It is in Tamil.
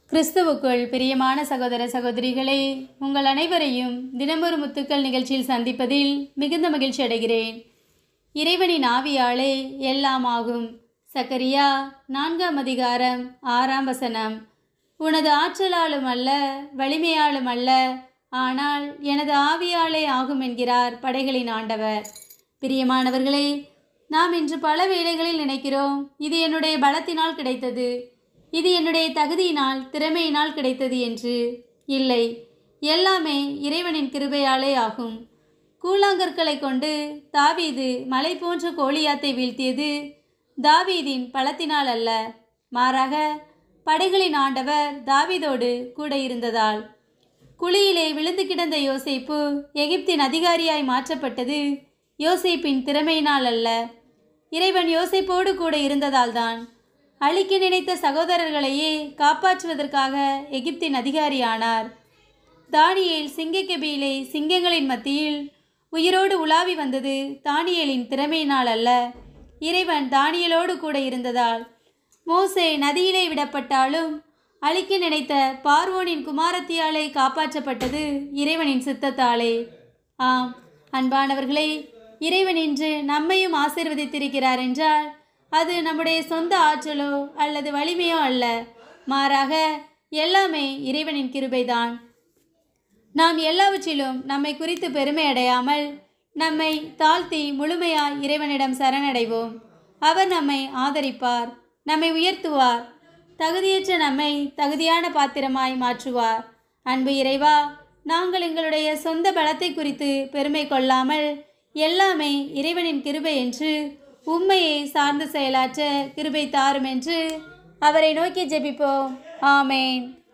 கிறிஸ்துவுக்குள் பிரியமான சகோதர சகோதரிகளே உங்கள் அனைவரையும் தினமொரு முத்துக்கள் நிகழ்ச்சியில் சந்திப்பதில் மிகுந்த மகிழ்ச்சி அடைகிறேன் இறைவனின் ஆவியாலே எல்லாம் ஆகும் சக்கரியா நான்காம் அதிகாரம் ஆறாம் வசனம் உனது ஆற்றலாலும் அல்ல வலிமையாலும் அல்ல ஆனால் எனது ஆவியாலே ஆகும் என்கிறார் படைகளின் ஆண்டவர் பிரியமானவர்களே நாம் இன்று பல வேளைகளில் நினைக்கிறோம் இது என்னுடைய பலத்தினால் கிடைத்தது இது என்னுடைய தகுதியினால் திறமையினால் கிடைத்தது என்று இல்லை எல்லாமே இறைவனின் கிருபையாலே ஆகும் கூழாங்கற்களை கொண்டு தாவீது மலை போன்ற கோலியாத்தை வீழ்த்தியது தாவீதின் பலத்தினால் அல்ல மாறாக படைகளின் ஆண்டவர் தாவீதோடு கூட இருந்ததால் குழியிலே விழுந்து கிடந்த யோசேப்பு எகிப்தின் அதிகாரியாய் மாற்றப்பட்டது யோசேப்பின் திறமையினால் அல்ல இறைவன் யோசேப்போடு கூட இருந்ததால்தான் அழிக்க நினைத்த சகோதரர்களையே காப்பாற்றுவதற்காக எகிப்தின் அதிகாரியானார் தானியேல் சிங்கக்கெபியிலே சிங்கங்களின் மத்தியில் உயிரோடு உலாவி வந்தது தானியேலின் திறமையினால் அல்ல இறைவன் தானியலோடு கூட இருந்ததால் மோசே நதியிலே விடப்பட்டாலும் அழிக்க நினைத்த பார்வோனின் குமாரத்தியாலே காப்பாற்றப்பட்டது இறைவனின் சித்தத்தாலே ஆம் அன்பானவர்களே இறைவன் இன்று நம்மையும் ஆசீர்வதித்திருக்கிறார் என்றால் அது நம்முடைய சொந்த ஆற்றலோ அல்லது வலிமையோ அல்ல மாறாக எல்லாமே இறைவனின் கிருபைதான் நாம் எல்லாவற்றிலும் நம்மை குறித்து பெருமை அடையாமல் நம்மை தாழ்த்தி முழுமையாய் இறைவனிடம் சரணடைவோம் அவர் நம்மை ஆதரிப்பார் நம்மை உயர்த்துவார் தகுதியற்ற நம்மை தகுதியான பாத்திரமாய் மாற்றுவார் அன்பு இறைவா நாங்கள் எங்களுடைய சொந்த பலத்தை குறித்து பெருமை கொள்ளாமல் எல்லாமே இறைவனின் கிருபை என்று உண்மையை சார்ந்து செயலாற்ற கிருபை தாரும் என்று அவரை நோக்கி ஜெபிப்போம் ஆமேன்